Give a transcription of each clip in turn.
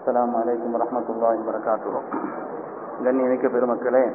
அஸ்ஸலாமு அலைக்கும் வரஹ்மத்துல்லாஹி வரகாத்துஹு கண்ணியமிக்க பெருமக்களே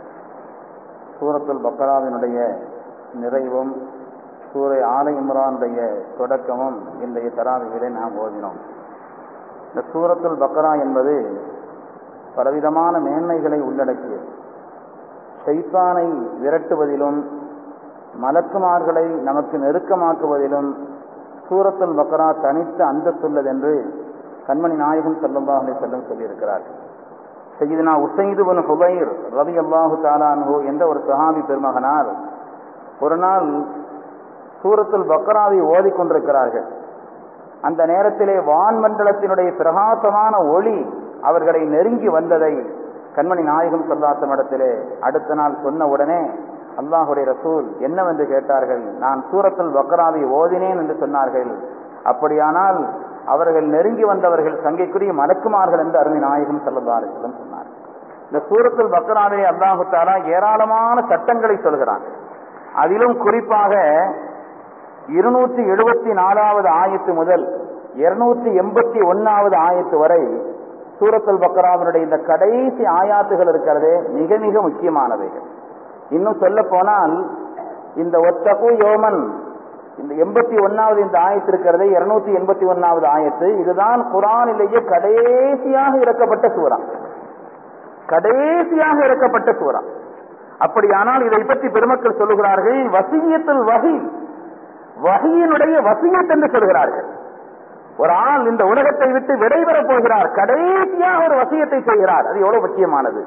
சூரத்துல் பக்கராவினுடைய நிறைவும் சூரை ஆலை இம்ரானுடைய தொடக்கமும் இன்றைய தராவிகளை நாம் ஓதினோம் இந்த சூரத்துல் பக்கரா என்பது பலவிதமான மேன்மைகளை உள்ளடக்கியது ஷைத்தானை விரட்டுவதிலும் மலக்குமார்களை நமக்கு நெருக்கமாக்குவதிலும் சூரத்துல் பக்கரா தனித்த அந்தஸ்துள்ளது என்று கண்மணி நாயகம் சல்லல்லாஹ் அலைஹி செல்லம் சொல்லியிருக்கிறார் சையீதுனா உசைது பின் ஹுபைர் ரவி அல்லாஹு தாலான்ஹு என்ற ஒரு சஹாபி பெருமகனார் ஒரு நாள் சூரத்துல் பக்கராவை ஓதிக்கொண்டிருக்கிறார்கள் அந்த நேரத்திலே வான்மண்டலத்தினுடைய பிரகாசமான ஒளி அவர்களை நெருங்கி வந்ததை கண்மணி நாயகம் சொல்லாத்த இடத்திலே அடுத்த நாள் சொன்ன உடனே அல்லாஹுடைய ரசூல் என்னவென்று கேட்டார்கள் நான் சூரத்துல் பக்ராவை ஓதினேன் என்று சொன்னார்கள் அப்படியானால் அவர்கள் நெருங்கி வந்தவர்கள் சங்கைக்குரிய மலக்குமார்கள் என்று அருமை நாயகம் செல்லதாரிடம் சொன்னார் இந்த சூரத்துல் பக்ராவிலே அல்லாஹு தாலா ஏராளமான சட்டங்களை சொல்கிறான் அதிலும் குறிப்பாக இருநூற்றி எழுபத்தி நாலாவது ஆயத்து முதல் இருநூற்றி எண்பத்தி ஒன்னாவது ஆயத்து வரை சூரத்துல் பக்ராவினுடைய இந்த கடைசி ஆயாத்துகள் இருக்கிறதே மிக மிக முக்கியமானவைகள் இன்னும் சொல்ல போனால் இந்த ஒத்தகு யோமன் இந்த எண்பத்தி ஒன்னாவது இந்த ஆயத்து இருக்கிறது இருநூத்தி எண்பத்தி ஒன்னாவது ஆயத்து இதுதான் குரானிலேயே கடைசியாக இறக்கப்பட்ட சூறா கடைசியாக இறக்கப்பட்ட சூறா அப்படியானால் இதை பற்றி பெருமக்கள் சொல்லுகிறார்கள் வசியத்தில் வகை வகையினுடைய வசியத் என்று சொல்கிறார்கள் ஒரு ஆள் இந்த உலகத்தை விட்டு விடைபெறப் போகிறார் கடைசியாக ஒரு வசியத்தை செய்கிறார் அது எவ்வளவு முக்கியமானது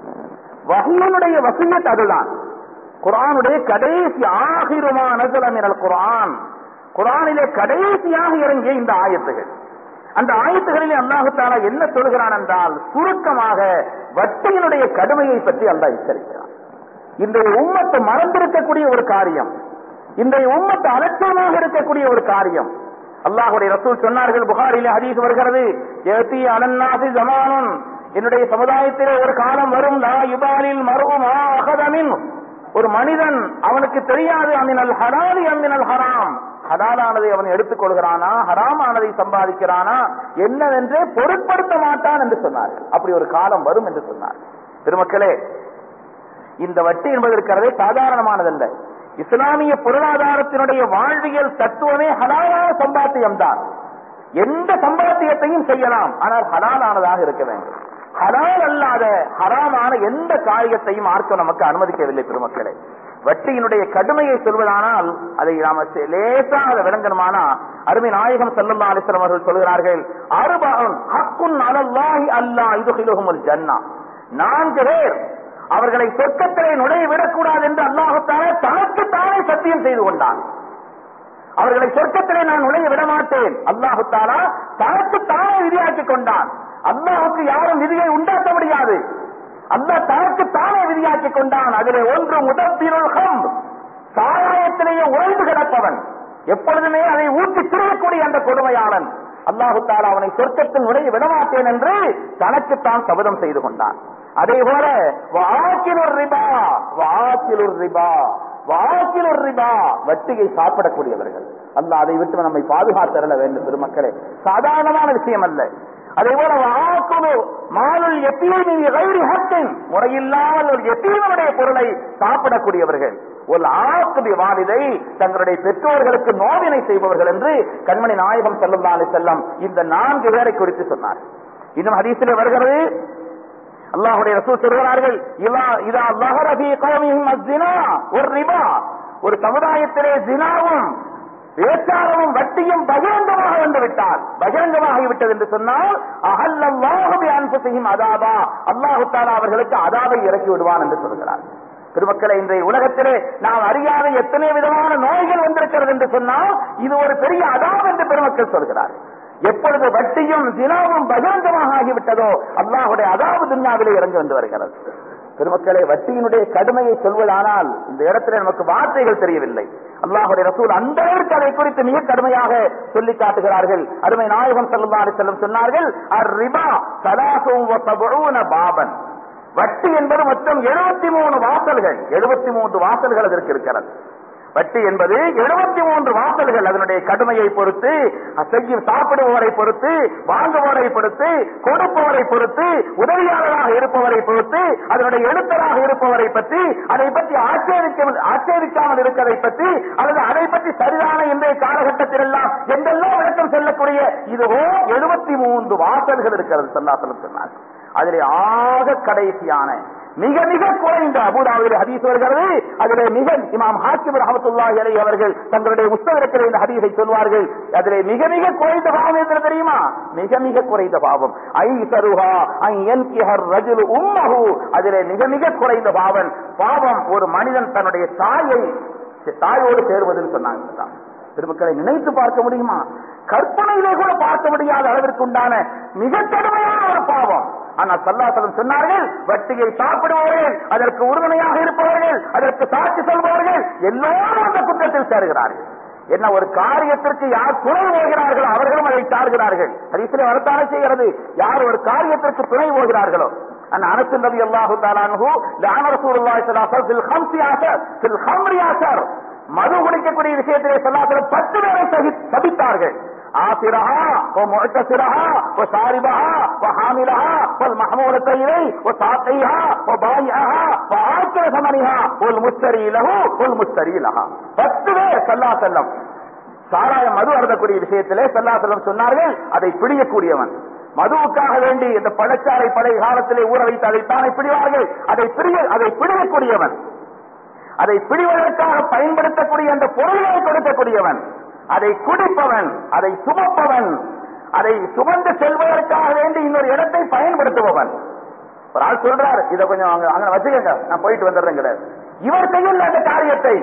வகையினுடைய வசியத் அதுதான் குரானுடைய கடைசி ஆகிருமா நசலமினல் குரான் குரானிலே கடைசியாக இறங்கிய இந்த ஆயத்துகள் அந்த ஆயத்துகளிலே அல்லாஹு தாலா என்ன சொல்கிறான் என்றால் சுருக்கமாக வட்டியினுடைய கடுமையை பற்றி அல்லாஹ் எச்சரிக்கிறான் இன்றைய உம்மத்தை மறந்திருக்கக்கூடிய ஒரு காரியம் இன்றைய உம்மத்து அலட்சியமாக இருக்கக்கூடிய ஒரு காரியம் அல்லாஹுடைய ரசூல் சொன்னார்கள் புகாரிலே ஹதீஸ் வருகிறது ஏத்தி அனன்னாசி ஜமானுன் என்னுடைய சமுதாயத்திலே ஒரு காலம் வரும் லா யுபாலில் மருவும் அகதமின் ஒரு மனிதன் அவனுக்கு தெரியாது அமினல் ஹலாலி அமினல் ஹராம் ஹலாலானதை அவன் எடுத்துக் கொள்கிறானா ஹராம் ஆனதை சம்பாதிக்கிறானா என்னவென்றே பொருட்படுத்த மாட்டான் என்று சொன்னார்கள் அப்படி ஒரு காலம் வரும் என்று சொன்னார் பெருமக்களே இந்த வட்டி என்பது இருக்கிறதே சாதாரணமானதல்ல இஸ்லாமிய பொருளாதாரத்தினுடைய வாழ்வியல் தத்துவமே ஹலாலான சம்பாத்தியம் தான் எந்த சம்பாத்தியத்தையும் செய்யலாம் ஆனால் ஹலாலானதாக இருக்க வேண்டும் ஹலால் அல்லாத ஹராமான எந்த காரியத்தையும் மார்க்க நமக்கு அனுமதிக்கவில்லை பெருமக்களே வட்டியினுடைய கடுமையை சொல்வதானால் அதை நாம லேசாக விளங்கணுமானா அருமை நாயகம் செல்லல்லா அலிஸ்லாம் அவர்கள் சொல்கிறார்கள் அருபகன் ஹக்குன் அலல்லாஹி அல்லா இது ஜன்னா நான்கு பேர் அவர்களை சொர்க்கத்திலே நுழைய விடக்கூடாது என்று அல்லாஹுத்தாலே தனக்கு தானே சத்தியம் செய்து கொண்டான் அவர்களை சொர்க்கத்திலே நான் நுழைய விட மாட்டேன் அல்லாஹு தாலா தனக்கு தானே விதியாக்கி கொண்டான் அல்லாஹுக்கு யாரும் விதியை உண்டாக்க முடியாது அல்லாஹ் தனக்கு தானே விதியாக்கி கொண்டான் அதிலே ஒன்று முதற்பினுள் ஹம் சாராயத்திலேயே உழைந்து கிடப்பவன் எப்பொழுதுமே அதை ஊற்றி திரியக்கூடிய அந்த கொடுமையாளன் அல்லாஹு தாலா அவனை சொர்க்கத்தில் நுழைய விடமாட்டேன் என்று தனக்குத்தான் சபதம் செய்து கொண்டான் அதே போல வாக்கிலுர் ரிபா வாக்கிலுர் ரிபா வாக்கிலுர் ரிபா வட்டியை சாப்பிடக்கூடியவர்கள் அல்ல அதை விட்டு நம்மை பாதுகாத்தரல வேண்டும் பெருமக்களே சாதாரணமான விஷயம் அல்ல அதே போல வாக்குழு மாலுள் எத்தீமின் கைரி ஹத்தின் முறையில்லாமல் ஒரு எத்தீமனுடைய பொருளை சாப்பிடக்கூடியவர்கள் ஒரு ஆக்குதி வாலிதை தங்களுடைய பெற்றோர்களுக்கு நோவினை செய்பவர்கள் என்று கண்மணி நாயகம் செல்லும் செல்லம் இந்த நான்கு பேரை குறித்து சொன்னார் இன்னும் ஹதீசில் வருகிறது அல்லாஹுடைய ரசூல் சொல்கிறார்கள் இதா லஹரபி கௌமிஹிம் அஸ்ஸினா ஒரு ரிபா ஒரு சமுதாயத்திலே ஜினாவும் வேச்சாரமும் வட்டியும் பகிரங்கமாக வந்து விட்டால் பகிரங்கமாகிவிட்டது என்று சொன்னால் அகல்லாஹுபி அன்புசையும் அதாபா அல்லாஹு தாலா அவர்களுக்கு அதாவை இறக்கி விடுவான் என்று சொல்கிறார் பெருமக்களை இன்றைய உலகத்திலே நாம் அறியாத எத்தனை விதமான நோய்கள் வந்திருக்கிறது என்று சொன்னால் இது ஒரு பெரிய அதாப் என்று பெருமக்கள் சொல்கிறார் எப்பொழுது வட்டியும் தினாவும் பகிரங்கமாக ஆகிவிட்டதோ அல்லாஹுடைய அதாவது துன்யாவிலே இறங்கி வந்து வருகிறது பெருமக்களே வட்டியினுடைய கடுமையை சொல்வதானால் இந்த இடத்துல நமக்கு வார்த்தைகள் தெரியவில்லை அல்லாஹுடைய ரசூல் அந்த அளவிற்கு அதை குறித்து மிக கடுமையாக சொல்லி காட்டுகிறார்கள் அருமை நாயகம் செல்லுமாறு செல்லும் சொன்னார்கள் பாபன் வட்டி என்பது மொத்தம் எழுபத்தி மூணு வாசல்கள் எழுபத்தி மூன்று வாசல்கள் அதற்கு இருக்கிறது வட்டி என்பது எழுபத்தி மூன்று வாசல்கள் அதனுடைய கடுமையை பொறுத்து செய்யும் சாப்பிடுபவரை பொறுத்து வாங்குபவரை பொறுத்து கொடுப்பவரை பொறுத்து உதவியாளராக இருப்பவரை பொறுத்து அதனுடைய எழுத்தராக இருப்பவரை பற்றி அதை பற்றி ஆட்சேபிக்க ஆட்சேபிக்காமல் இருக்கிறதை பற்றி அல்லது அதை பற்றி சரிதான இன்றைய காலகட்டத்தில் எல்லாம் என்றெல்லாம் விளக்கம் சொல்லக்கூடிய இதுவோ எழுபத்தி மூன்று வாசல்கள் இருக்கிறது சல்லாசலம் சொன்னார் அதிலே ஆக கடைசியான மிக மிக குறைந்த அபுதாபில் ஹதீஸ் வருகிறது அதிலே மிக இமாம் ஹாக்கிம் ரஹமத்துல்லாஹி அலைஹி அவர்கள் தங்களுடைய புஸ்தகத்தில் இந்த ஹதீஸை சொல்வார்கள் அதிலே மிக மிக குறைந்த பாவம் எது தெரியுமா மிக மிக குறைந்த பாவம் ஐ சருஹா ஐ என்கிஹர் ரஜுல் உம்மஹு அதிலே மிக மிக குறைந்த பாவம் பாவம் ஒரு மனிதன் தன்னுடைய தாயை தாயோடு சேருவதுன்னு சொன்னாங்க திருமக்களை நினைத்து பார்க்க முடியுமா கற்பனையிலே கூட பார்க்க முடியாத அளவிற்கு உண்டான மிக கடுமையான ஒரு பாவம் ஆனால் சல்லாசலம் சொன்னார்கள் வட்டியை சாப்பிடுபவர்கள் அதற்கு உறுதுணையாக இருப்பவர்கள் அதற்கு சாட்சி சொல்பவர்கள் எல்லோரும் அந்த குற்றத்தில் சேருகிறார்கள் என்ன ஒரு காரியத்திற்கு யார் துணை போகிறார்களோ அவர்களும் அதை சார்கிறார்கள் ஹரிசிலே வரத்தானே செய்கிறது யார் ஒரு காரியத்திற்கு துணை போகிறார்களோ அன் அனசு நபி அல்லாஹு தாலானு லான ரசூலுல்லாஹி ஸல்லல்லாஹு அலைஹி வஸல்லம் ஃபில் அஸர் ஃபில் ஹம்ரி அஸர் மது குடிக்கக்கூடிய விஷயத்திலே சொல்லாத பத்து பேரை சபித்தார்கள் آثرها ومعتسرها وشاربها وحاملها والمحمولة إليه وساقيها وبايعها وآكل ثمنها والمشتري له والمشتري لها பத்து பேர் சல்லா செல்லம் சாராய மது அருந்தக்கூடிய விஷயத்திலே சல்லா செல்லம் சொன்னார்கள் அதை பிடிக்கக்கூடியவன் மதுவுக்காக வேண்டி இந்த பழச்சாலை பழைய காலத்திலே ஊற வைத்து அதைத்தானே பிடிவார்கள் அதை பிடிய அதை பிடிக்கக்கூடியவன் அதை பிடிவதற்காக பயன்படுத்தக்கூடிய அந்த பொருள்களை கொடுக்கக்கூடியவன் அதை குடிப்பவன் அதை சுமப்பவன் அதை சுமந்து செல்வதற்காக வேண்டி இன்னொரு இடத்தை பயன்படுத்துபவன் ஒரு ஆள் சொல்றார் இதை கொஞ்சம் அங்க அங்க வச்சுக்கங்க நான் போயிட்டு வந்துடுறேங்கிறார் இவர் செய்யல அந்த காரியத்தை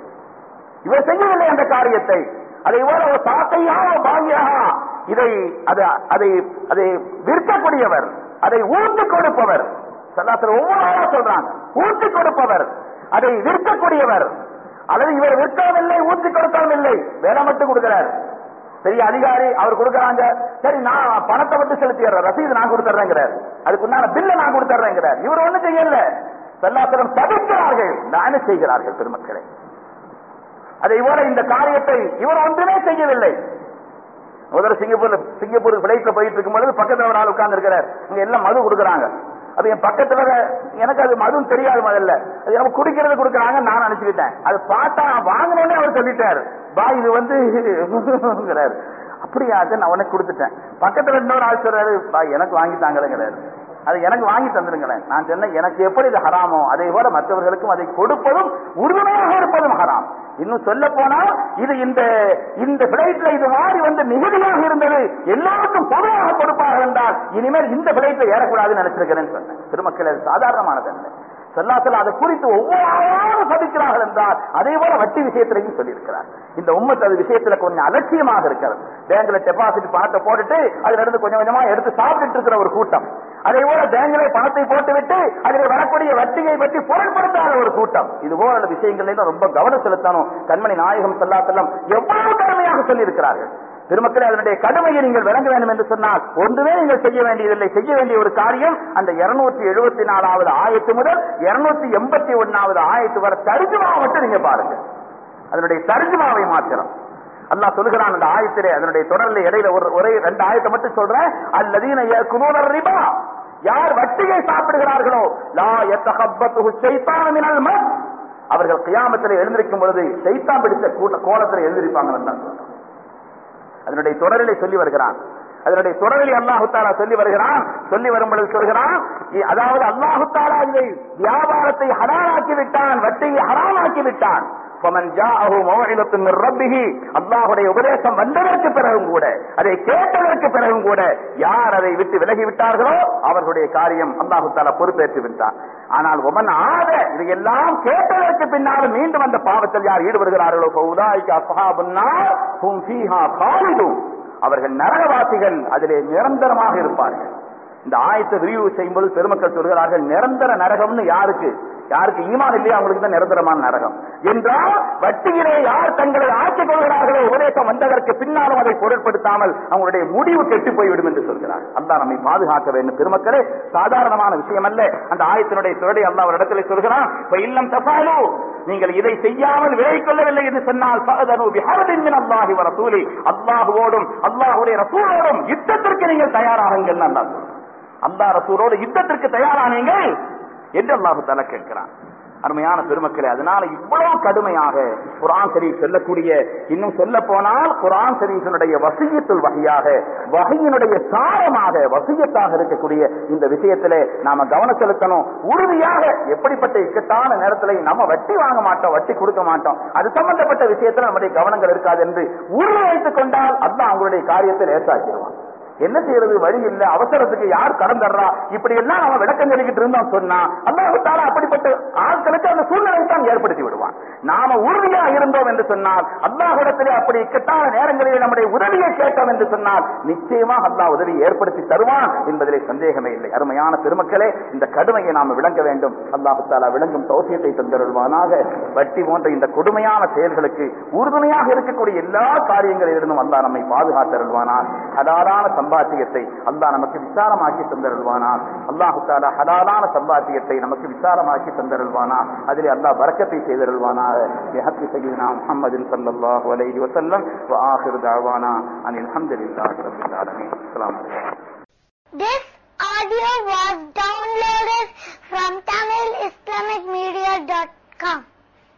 இவர் செய்யவில்லை அந்த காரியத்தை அதை போல ஒரு சாத்தையா பாங்கியாக இதை அது அதை அதை விற்கக்கூடியவர் அதை ஊட்டி கொடுப்பவர் சல்லாசர் ஒவ்வொரு சொல்றாங்க ஊட்டி கொடுப்பவர் அதை விற்கக்கூடியவர் அல்லது இவர் விற்கவும் ஊற்றி கொடுக்கவும் இல்லை வேலை மட்டும் கொடுக்கிறார் பெரிய அதிகாரி அவர் கொடுக்கறாங்க சரி நான் பணத்தை மட்டும் செலுத்திடுறேன் ரசீது நான் கொடுத்துறேங்கிறார் அதுக்குண்டான பில்ல நான் கொடுத்துறேங்கிறார் இவர் ஒண்ணு செய்யல செல்லாத்திரம் தவிர்க்கிறார்கள் நானே செய்கிறார்கள் பெருமக்களை அதை போல இந்த காரியத்தை இவர் ஒன்றுமே செய்யவில்லை முதல்ல சிங்கப்பூர்ல சிங்கப்பூர் பிளைட்ல போயிட்டு இருக்கும் பொழுது பக்கத்துல ஒரு ஆள் உட்கார்ந்து இருக்கிறார் இங்க எல்லாம் மது கொடுக்குறாங்க அது என் பக்கத்துல எனக்கு அது மதுவும் தெரியாது முதல்ல அது நம்ம குடிக்கிறது கொடுக்குறாங்க நான் நினைச்சுக்கிட்டேன் அது பார்த்தா வாங்கினோடனே அவர் சொல்லிட்டாரு பா இது வந்து அப்படியா அது நான் உனக்கு கொடுத்துட்டேன் பக்கத்துல இன்னொரு ஆள் சொல்றாரு பா எனக்கு வாங்கி தாங்களேங்கிறாரு அது எனக்கு வாங்கி தந்துருங்களேன் நான் சொன்னேன் எனக்கு எப்படி இது ஹராமோ அதே போல மற்றவர்களுக்கும் அதை கொடுப்பதும் உறுதுணையாக இருப்பதும் ஹராம் இன்னும் சொல்ல போனால் இது இந்த இந்த பிளைட்ல இது மாறி வந்து மிகுதியாக இருந்தது எல்லாருக்கும் பொதுவாக கொடுப்பார்கள் என்றால் இனிமேல் இந்த பிளைட்ல ஏறக்கூடாதுன்னு நினைச்சிருக்கிறேன்னு சொன்னேன் திருமக்கள் அது சாதாரணமானது அல்ல சொல்லாசல அதை குறித்து ஒவ்வொரு சபிக்கிறார்கள் என்றால் அதே போல வட்டி விஷயத்திலையும் சொல்லியிருக்கிறார் இந்த உம்மத்து அது விஷயத்துல கொஞ்சம் அலட்சியமாக இருக்கிறது பேங்க்ல டெபாசிட் பணத்தை போட்டுட்டு அதுல இருந்து கொஞ்சம் கொஞ்சமா எடுத்து சாப்பிட்டு இருக்கிற ஒரு கூட்டம் அதே போல பேங்கிலே பணத்தை போட்டுவிட்டு அதில் வரக்கூடிய வட்டியை பற்றி பொருட்படுத்தாத ஒரு கூட்டம் இது போல விஷயங்கள்ல ரொம்ப கவனம் செலுத்தணும் கண்மணி நாயகம் செல்லா செல்லம் எவ்வளவு கடுமையாக சொல்லியிருக்கிறார்கள் திருமக்களே அதனுடைய கடுமையை நீங்கள் விளங்க வேண்டும் என்று சொன்னால் ஒன்றுமே நீங்கள் செய்ய வேண்டியதில்லை செய்ய வேண்டிய ஒரு காரியம் அந்த இருநூற்றி எழுபத்தி நாலாவது ஆயத்து முதல் இருநூத்தி எண்பத்தி ஒன்னாவது ஆயத்து வர தர்ஜுமாவை மட்டும் நீங்க பாருங்க அதனுடைய தர்ஜுமாவை மாத்திரம் அல்லாஹ் சொல்லுகிறான் அந்த ஆயத்திலே அதனுடைய தொடர்ல இடையில ஒரு ஒரே ரெண்டு ஆயத்தை மட்டும் சொல்றேன் அல்லதீன குனூனர் ரிபா யார் வட்டியை சாப்பிடுகிறார்களோ லா எத்தகப்பத்து ஷைத்தான மினல் மத் அவர்கள் கியாமத்தில் எழுந்திருக்கும் பொழுது சைத்தான் பிடித்த கூட்ட கோலத்தில் எழுந்திருப்பாங்க தான் சொல்றான் அதனுடைய தொடரிலே சொல்லி வருகிறான் அதனுடைய தொடரில் அல்லாஹு தாலா சொல்லி வருகிறான் சொல்லி வரும் பொழுது சொல்கிறான் அதாவது அல்லாஹு தாலா இதை வியாபாரத்தை ஹராமாக்கி விட்டான் வட்டியை ஹராமாக்கி விட்டான் அல்லாஹுடைய உபதேசம் வந்ததற்கு பிறகும் கூட அதை கேட்டதற்கு பிறகும் கூட யார் அதை விட்டு விலகி விட்டார்களோ அவர்களுடைய காரியம் அல்லாஹு தாலா பொறுப்பேற்று விட்டான் ஆனால் ஒமன் ஆத இதையெல்லாம் கேட்டதற்கு பின்னால் மீண்டும் அந்த பாவத்தில் யார் ஈடுபடுகிறார்களோ அவர்கள் நரகவாசிகள் அதிலே நிரந்தரமாக இருப்பார்கள் இந்த ஆயத்தை ரிவ்யூ செய்யும்போது பெருமக்கள் சொல்கிறார்கள் நிரந்தர நரகம்னு யாருக்கு யாருக்கு ஈமான் இல்லையா அவங்களுக்கு தான் நிரந்தரமான நரகம் என்றால் வட்டியிலே யார் தங்களை ஆக்கிக் கொள்கிறார்களோ உபதேசம் வந்ததற்கு பின்னாலும் அதை பொருட்படுத்தாமல் அவங்களுடைய முடிவு கெட்டு போய்விடும் என்று சொல்கிறார் அல்லா நம்மை பாதுகாக்க வேண்டும் பெருமக்களே சாதாரணமான விஷயம் அல்ல அந்த ஆயத்தினுடைய சுவடை அல்லா ஒரு இடத்துல சொல்கிறான் இப்ப இல்லம் தப்பாலு நீங்கள் இதை செய்யாமல் விலை கொள்ளவில்லை என்று சொன்னால் ஃபஅதனு பிஹர்பின் மின் அல்லாஹி வ ரசூலி அல்லாஹ்வோடும் அல்லாஹ்வுடைய ரசூலோடும் யுத்தத்திற்கு நீங்கள் தயாராகுங்கள் அல்லாஹ் சொல்றான். அல்லாஹ் ரசூலோடு யுத்தத்திற்கு தயாரானீங்கள் என்று அல்லாஹு தஆலா கேட்கிறான் அருமையான பெருமக்களே அதனால இவ்வளவு கடுமையாக குரான் ஷரீஃப் சொல்லக்கூடிய இன்னும் சொல்ல போனால் குரான் ஷரீஃபினுடைய வசியத்துள் வகையாக வகையினுடைய சாரமாக வசியத்தாக இருக்கக்கூடிய இந்த விஷயத்திலே நாம கவனம் செலுத்தணும் உறுதியாக எப்படிப்பட்ட இக்கட்டான நேரத்தில் நம்ம வட்டி வாங்க மாட்டோம் வட்டி கொடுக்க மாட்டோம் அது சம்பந்தப்பட்ட விஷயத்துல நம்முடைய கவனங்கள் இருக்காது என்று உறுதி வைத்துக் கொண்டால் அல்லாஹ் அவங்களுடைய காரியத்தை லேசாக்கிடுவான் என்ன செய்யறது வழி இல்ல அவசரத்துக்கு யார் கடன் தர்றா இப்படி எல்லாம் நம்ம விளக்கம் சொல்லிக்கிட்டு இருந்தோம் சொன்னா அல்லாஹால அப்படிப்பட்ட ஆட்களுக்கு அந்த சூழ்நிலை தான் ஏற்படுத்தி விடுவான் நாம உறுதியா இருந்தோம் என்று சொன்னால் அல்லாஹிடத்திலே அப்படி இக்கட்டான நேரங்களில் நம்முடைய உதவியை கேட்டோம் என்று சொன்னால் நிச்சயமா அல்லாஹ் உதவியை ஏற்படுத்தி தருவான் என்பதிலே சந்தேகமே இல்லை அருமையான பெருமக்களே இந்த கடுமையை நாம விளங்க வேண்டும் அல்லாஹு தாலா விளங்கும் தௌசியத்தை தந்தருள்வானாக வட்டி போன்ற இந்த கொடுமையான செயல்களுக்கு உறுதுணையாக இருக்கக்கூடிய எல்லா காரியங்களிலிருந்தும் அல்லாஹ் நம்மை பாதுகாத்தருள்வானான் ஹலாலான சம்பாத்தியத்தை அல்லாஹ் நமக்கு விசாரமாக்கி தந்தருள்வானான் அல்லாஹு தாலா ஹலாலான சம்பாத்தியத்தை நமக்கு விசாரமாக்கி தந்தருள்வானான் அதிலே அல்லாஹ் வரக்கத்தை செய்தருள்வானாக பிஹக்கி சையீனா முஹம்மதின் ஸல்லல்லாஹு அலைஹி வஸல்லம் வ ஆகிரு தஅவானா அனில் ஹம்துலில்லாஹி ரப்பில் ஆலமீன் அஸ்ஸலாமு அலைக்கும் This audio was done